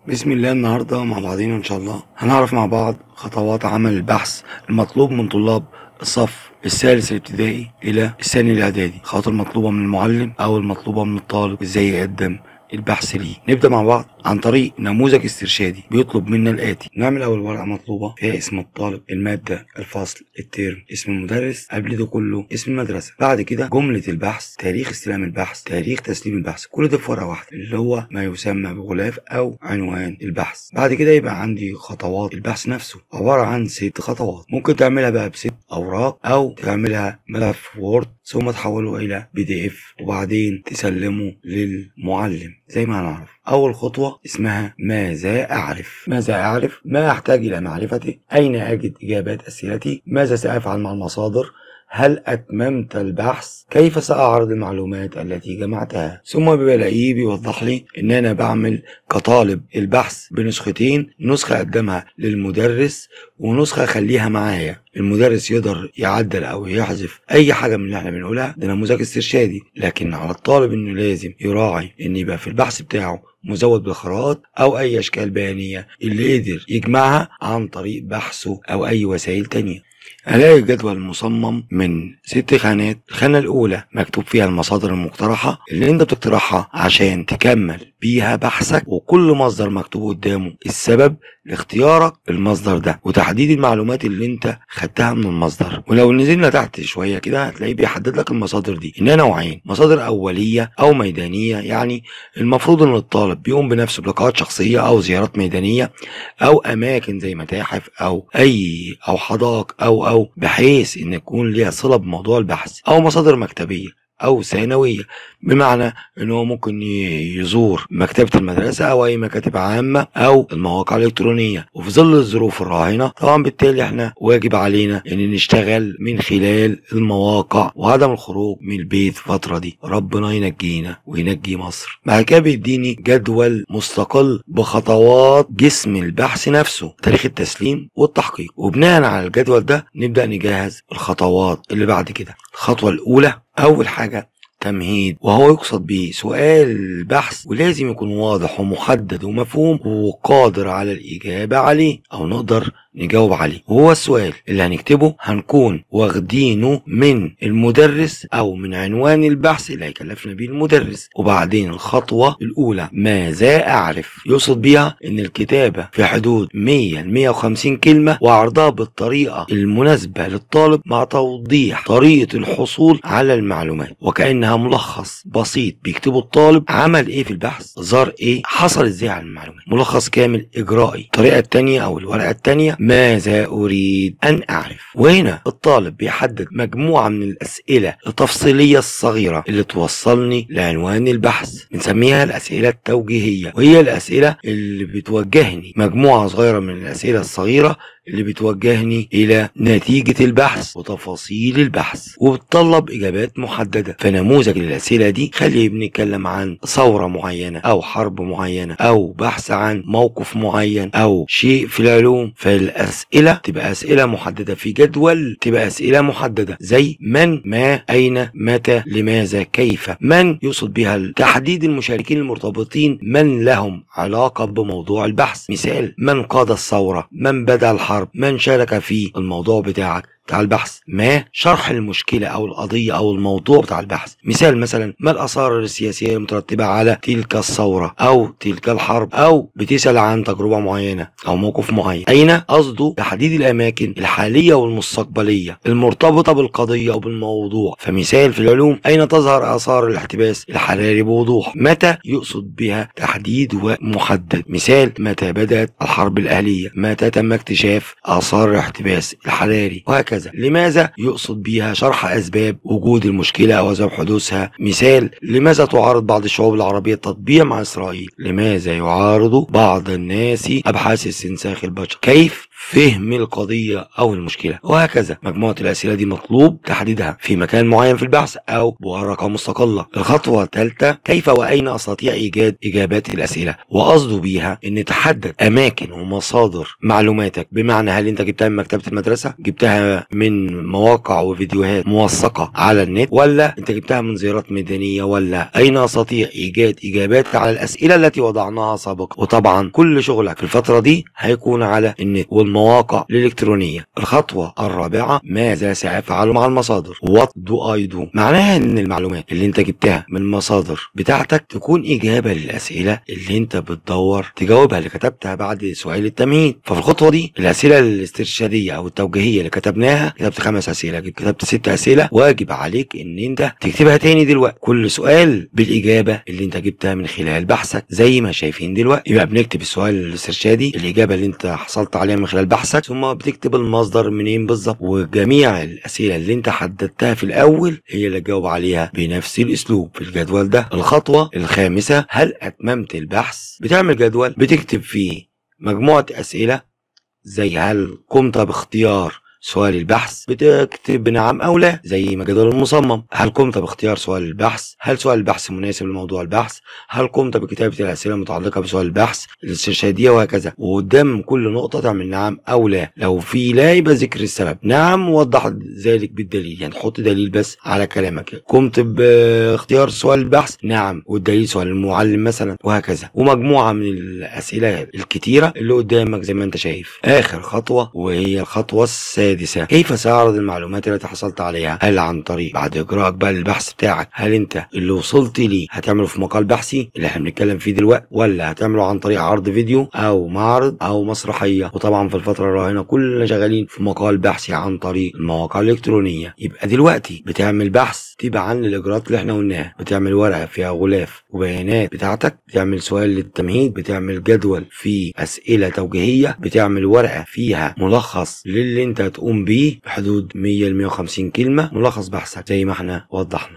بسم الله النهاردة مع بعضينا إن شاء الله هنعرف مع بعض خطوات عمل البحث المطلوب من طلاب الصف الثالث الابتدائي إلى الثاني الإعدادي خاطر المطلوبة من المعلم أو المطلوبة من الطالب إزاي يقدم البحث ليه نبدأ مع بعض عن طريق نموذج استرشادي بيطلب منا الآتي نعمل أول ورقة مطلوبة فيها اسم الطالب المادة الفصل الترم اسم المدرس قبل ده كله اسم المدرسة بعد كده جملة البحث تاريخ استلام البحث تاريخ تسليم البحث كل ده في ورقة واحدة اللي هو ما يسمى بغلاف أو عنوان البحث بعد كده يبقى عندي خطوات البحث نفسه عبارة عن ست خطوات ممكن تعملها بقى بست أوراق أو تعملها ملف وورد ثم تحوله إلى بي دي إف وبعدين تسلمه للمعلم زي ما هنعرف أول خطوة اسمها ماذا أعرف ماذا أعرف ما أحتاج إلى معرفته أين أجد إجابات أسئلتي ماذا سأفعل مع المصادر هل أتممت البحث؟ كيف سأعرض المعلومات التي جمعتها؟ ثم بلاقيه بيوضح لي إن أنا بعمل كطالب البحث بنسختين نسخة أقدمها للمدرس ونسخة أخليها معايا المدرس يقدر يعدل أو يحذف أي حاجة من اللي احنا بنقولها ده نموذج استرشادي لكن على الطالب إنه لازم يراعي إن يبقى في البحث بتاعه مزود بالخرائط أو أي أشكال بيانية اللي قدر يجمعها عن طريق بحثه أو أي وسائل تانية هلاقي جدول مصمم من ست خانات الخانة الأولى مكتوب فيها المصادر المقترحة اللي أنت بتقترحها عشان تكمل بيها بحثك وكل مصدر مكتوب قدامه السبب لاختيارك المصدر ده وتحديد المعلومات اللي أنت خدتها من المصدر ولو نزلنا تحت شوية كده هتلاقيه بيحدد لك المصادر دي إنها نوعين مصادر أولية أو ميدانية يعني المفروض إن الطالب بيقوم بنفسه بلقاءات شخصية أو زيارات ميدانية أو أماكن زي متاحف أو أي أو حدائق أو أو بحيث إن يكون ليها صلة بموضوع البحث أو مصادر مكتبية أو ثانوية بمعنى إن هو ممكن يزور مكتبة المدرسة أو أي مكاتب عامة أو المواقع الإلكترونية وفي ظل الظروف الراهنة طبعا بالتالي إحنا واجب علينا إن نشتغل من خلال المواقع وعدم الخروج من البيت فترة دي ربنا ينجينا وينجي مصر بعد كده بيديني جدول مستقل بخطوات جسم البحث نفسه تاريخ التسليم والتحقيق وبناء على الجدول ده نبدأ نجهز الخطوات اللي بعد كده الخطوة الأولى أول حاجة تمهيد وهو يقصد به سؤال البحث ولازم يكون واضح ومحدد ومفهوم وقادر على الإجابة عليه أو نقدر نجاوب عليه وهو السؤال اللي هنكتبه هنكون واخدينه من المدرس او من عنوان البحث اللي هيكلفنا بيه المدرس وبعدين الخطوة الاولى ماذا اعرف يقصد بيها ان الكتابة في حدود 100 ل 150 كلمة وعرضها بالطريقة المناسبة للطالب مع توضيح طريقة الحصول على المعلومات وكأنها ملخص بسيط بيكتبه الطالب عمل ايه في البحث زار ايه حصل ازاي على المعلومات ملخص كامل اجرائي الطريقة التانية او الورقة التانية ماذا أريد أن أعرف وهنا الطالب بيحدد مجموعة من الأسئلة التفصيلية الصغيرة اللي توصلني لعنوان البحث بنسميها الأسئلة التوجيهية وهي الأسئلة اللي بتوجهني مجموعة صغيرة من الأسئلة الصغيرة اللي بتوجهني إلى نتيجة البحث وتفاصيل البحث وبتطلب إجابات محددة فنموذج للأسئلة دي خلي بنتكلم عن ثورة معينة أو حرب معينة أو بحث عن موقف معين أو شيء في العلوم فالأسئلة تبقى أسئلة محددة في جدول تبقى أسئلة محددة زي من ما أين متى لماذا كيف من يقصد بها تحديد المشاركين المرتبطين من لهم علاقة بموضوع البحث مثال من قاد الثورة من بدأ الحرب الحرب من شارك في الموضوع بتاعك بتاع البحث ما شرح المشكلة أو القضية أو الموضوع بتاع البحث مثال مثلا ما الآثار السياسية المترتبة على تلك الثورة أو تلك الحرب أو بتسأل عن تجربة معينة أو موقف معين أين قصده تحديد الأماكن الحالية والمستقبلية المرتبطة بالقضية أو بالموضوع فمثال في العلوم أين تظهر آثار الاحتباس الحراري بوضوح متى يقصد بها تحديد ومحدد مثال متى بدأت الحرب الأهلية متى تم اكتشاف آثار الاحتباس الحراري وهكذا وهكذا لماذا يقصد بها شرح أسباب وجود المشكلة أو أسباب حدوثها مثال لماذا تعارض بعض الشعوب العربية التطبيع مع إسرائيل لماذا يعارض بعض الناس أبحاث استنساخ البشر كيف فهم القضية أو المشكلة وهكذا مجموعة الأسئلة دي مطلوب تحديدها في مكان معين في البحث أو بورقة مستقلة الخطوة الثالثة كيف وأين أستطيع إيجاد إجابات الأسئلة وقصده بيها إن تحدد أماكن ومصادر معلوماتك بمعنى هل أنت جبتها من مكتبة المدرسة جبتها من مواقع وفيديوهات موثقة على النت ولا أنت جبتها من زيارات ميدانية ولا أين أستطيع إيجاد إجابات على الأسئلة التي وضعناها سابقا وطبعا كل شغلك في الفترة دي هيكون على النت والمواقع الإلكترونية الخطوة الرابعة ماذا سأفعل مع المصادر what do I do معناها ان المعلومات اللي انت جبتها من المصادر بتاعتك تكون إجابة للأسئلة اللي انت بتدور تجاوبها اللي كتبتها بعد سؤال التمهيد ففي الخطوة دي الأسئلة الاسترشادية أو التوجيهية اللي كتبناها كتبت خمس أسئلة كتبت ست أسئلة واجب عليك ان انت تكتبها تاني دلوقتي كل سؤال بالإجابة اللي انت جبتها من خلال بحثك زي ما شايفين دلوقتي يبقى بنكتب السؤال الاسترشادي الإجابة اللي انت حصلت عليها من خلال بحثك ثم بتكتب المصدر منين بالظبط وجميع الأسئلة اللي انت حددتها في الأول هي اللي تجاوب عليها بنفس الأسلوب في الجدول ده الخطوة الخامسة هل أتممت البحث بتعمل جدول بتكتب فيه مجموعة أسئلة زي هل قمت باختيار سؤال البحث بتكتب نعم او لا زي ما جدول المصمم هل قمت باختيار سؤال البحث هل سؤال البحث مناسب لموضوع البحث هل قمت بكتابة الأسئلة المتعلقة بسؤال البحث الاسترشادية وهكذا وقدام كل نقطة تعمل نعم أو لا لو في لا يبقى ذكر السبب نعم وضح ذلك بالدليل يعني حط دليل بس على كلامك قمت باختيار سؤال البحث نعم والدليل سؤال المعلم مثلا وهكذا ومجموعة من الأسئلة الكتيرة اللي قدامك زي ما انت شايف آخر خطوة وهي الخطوة السادسة السادسة كيف سأعرض المعلومات التي حصلت عليها هل عن طريق بعد إجراءك بقى للبحث بتاعك هل أنت اللي وصلت ليه هتعمله في مقال بحثي اللي احنا بنتكلم فيه دلوقتي ولا هتعمله عن طريق عرض فيديو أو معرض أو مسرحية وطبعا في الفترة الراهنة كلنا شغالين في مقال بحثي عن طريق المواقع الإلكترونية يبقى دلوقتي بتعمل بحث تبعا للإجراءات اللي احنا قلناها بتعمل ورقة فيها غلاف وبيانات بتاعتك بتعمل سؤال للتمهيد بتعمل جدول فيه أسئلة توجيهية بتعمل ورقة فيها ملخص للي انت هتقوم بيه بحدود 100 ل 150 كلمة ملخص بحثك زي ما احنا وضحنا